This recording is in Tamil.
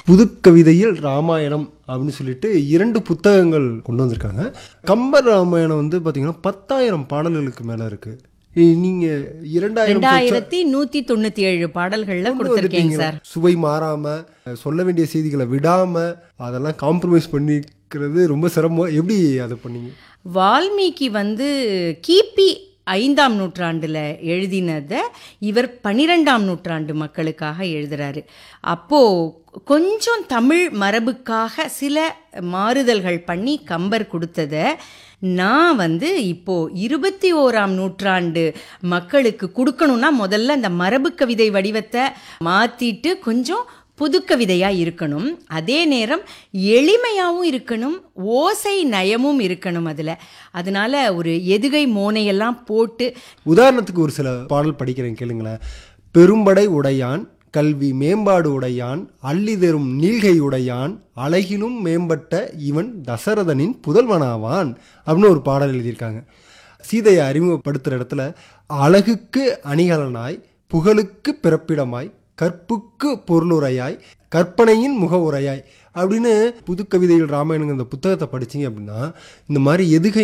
புதுக்கவிதையில் ராமாயணம் அப்படின்னு சொல்லிட்டு இரண்டு புத்தகங்கள் கொண்டு வந்திருக்காங்க கம்பர் ராமாயணம் வந்து பார்த்தீங்கன்னா பத்தாயிரம் பாடல்களுக்கு மேலே இருக்குது நீங்கள் இரண்டாயிரம் ரெண்டாயிரத்தி நூத்தி தொண்ணூத்தி ஏழு பாடல்கள்ல கொடுத்துருக்கேங்க வந்துட்டீங்க. சார் சுவை மாறாம சொல்ல வேண்டிய செய்திகளை விடாம அதெல்லாம் காம்ப்ரமைஸ் பண்ணிக்கிறது ரொம்ப சிரமம் எப்படி அதை பண்ணீங்க வால்மீகி வந்து கிபி ஐந்தாம் நூற்றாண்டில் எழுதினதை இவர் பன்னிரெண்டாம் நூற்றாண்டு மக்களுக்காக எழுதுறாரு அப்போது கொஞ்சம் தமிழ் மரபுக்காக சில மாறுதல்கள் பண்ணி கம்பர் கொடுத்ததை நான் வந்து இப்போ இருபத்தி ஓராம் நூற்றாண்டு மக்களுக்கு கொடுக்கணும்னா முதல்ல அந்த மரபு கவிதை வடிவத்தை மாற்றிட்டு கொஞ்சம் புதுக்கவிதையாக இருக்கணும் அதே நேரம் எளிமையாகவும் இருக்கணும் ஓசை நயமும் இருக்கணும் அதில் அதனால ஒரு எதுகை மோனையெல்லாம் போட்டு உதாரணத்துக்கு ஒரு சில பாடல் படிக்கிறேன் கேளுங்களேன் பெரும்படை உடையான் கல்வி மேம்பாடு உடையான் அள்ளி தரும் நீள்கை உடையான் அழகிலும் மேம்பட்ட இவன் தசரதனின் புதல்வனாவான் அப்படின்னு ஒரு பாடல் எழுதியிருக்காங்க சீதையை அறிமுகப்படுத்துகிற இடத்துல அழகுக்கு அணிகலனாய் புகழுக்கு பிறப்பிடமாய் கற்புக்கு பொருளுரையாய் கற்பனையின் முக உரையாய் அப்படின்னு புதுக்கவிதைகள் ராமாயணங்க இந்த புத்தகத்தை படிச்சீங்க அப்படின்னா இந்த மாதிரி எதுகை